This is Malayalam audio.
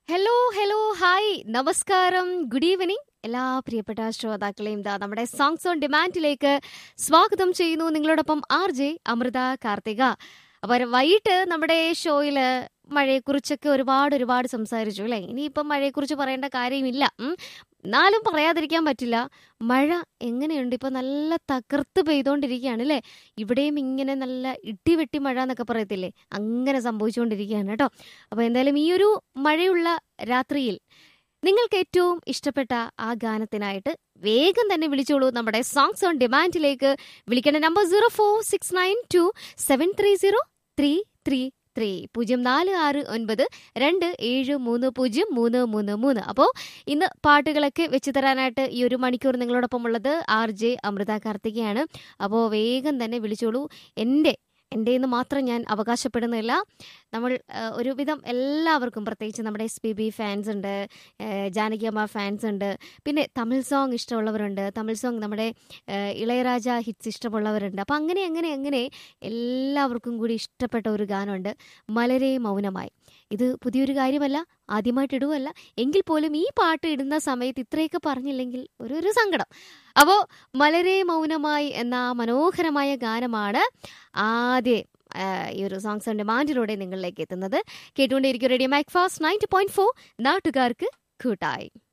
ഹലോ ഹലോ ഹായ് നമസ്കാരം ഗുഡ് ഈവനിങ് എല്ലാ പ്രിയപ്പെട്ട ശ്രോതാക്കളെയും ദാ നമ്മുടെ സോങ്സ് ഓൺ ഡിമാൻഡിലേക്ക് സ്വാഗതം ചെയ്യുന്നു നിങ്ങളോടൊപ്പം ആർ ജെ അമൃത കാർത്തിക അപ്പൊ വൈകിട്ട് നമ്മുടെ ഷോയില് മഴയെക്കുറിച്ചൊക്കെ ഒരുപാട് ഒരുപാട് സംസാരിച്ചു അല്ലെ ഇനിയിപ്പം മഴയെക്കുറിച്ച് പറയേണ്ട കാര്യമില്ല ഉം. എന്നാലും പറയാതിരിക്കാൻ പറ്റില്ല മഴ എങ്ങനെയുണ്ട് ഇപ്പൊ നല്ല തകർത്ത് പെയ്തോണ്ടിരിക്കുകയാണ് അല്ലേ ഇവിടെയും ഇങ്ങനെ നല്ല ഇടിവെട്ടി മഴ എന്നൊക്കെ പറയത്തില്ലേ അങ്ങനെ സംഭവിച്ചുകൊണ്ടിരിക്കുകയാണ് കേട്ടോ അപ്പൊ എന്തായാലും ഈ ഒരു മഴയുള്ള രാത്രിയിൽ നിങ്ങൾക്ക് ഏറ്റവും ഇഷ്ടപ്പെട്ട ആ ഗാനത്തിനായിട്ട് വേഗം തന്നെ വിളിച്ചോളൂ നമ്മുടെ സോങ്സ് ഓൺ ഡിമാൻഡിലേക്ക് വിളിക്കേണ്ട number zero four six nine two seven three zero three three three പൂജ്യം നാല് ആറ് ഒൻപത് രണ്ട് ഏഴ് മൂന്ന് പൂജ്യം മൂന്ന് മൂന്ന് മൂന്ന് അപ്പോൾ ഇന്ന് പാട്ടുകളൊക്കെ വെച്ച് തരാനായിട്ട് ഈ ഒരു മണിക്കൂർ നിങ്ങളോടൊപ്പം ഉള്ളത് ആർ ജെ അമൃത കാർത്തികയാണ് അപ്പോൾ വേഗം തന്നെ വിളിച്ചോളൂ എൻ്റെ എൻ്റെ എന്ന് മാത്രം ഞാൻ അവകാശപ്പെടുന്നില്ല നമ്മൾ ആ, ഒരുവിധം എല്ലാവർക്കും പ്രത്യേകിച്ച് നമ്മുടെ എസ് പി ബി ഫാൻസ് ഉണ്ട് ആ, ജാനകിയമ്മ ഫാൻസ് ഉണ്ട് പിന്നെ തമിഴ് സോങ് ഇഷ്ടമുള്ളവരുണ്ട് തമിഴ് സോങ് നമ്മുടെ ആ, ഇളയരാജ ഹിറ്റ്സ് ഇഷ്ടമുള്ളവരുണ്ട് അപ്പം അങ്ങനെ അങ്ങനെ അങ്ങനെ എല്ലാവർക്കും കൂടി ഇഷ്ടപ്പെട്ട ഒരു ഗാനമുണ്ട് മലരെ മൗനമായി ഇത് പുതിയൊരു കാര്യമല്ല ആദ്യമായിട്ട് ഇടുവല്ല എങ്കിൽ പോലും ഈ പാട്ട് ഇടുന്ന സമയത്ത് ഇത്രയൊക്കെ പറഞ്ഞില്ലെങ്കിൽ ഒരു ഒരു സങ്കടം അപ്പോൾ മലരെ മൗനമായി എന്ന ആ മനോഹരമായ ഗാനമാണ് ആദ്യം ആ, ഈ ഒരു സോങ്സ് ഓൺ ഡിമാൻഡിലൂടെ നിങ്ങളിലേക്ക് എത്തുന്നത് കേട്ടുകൊണ്ടേയിരിക്കും radio mac fast ninety point four നാട്ടുകാർക്ക് കൂട്ടായി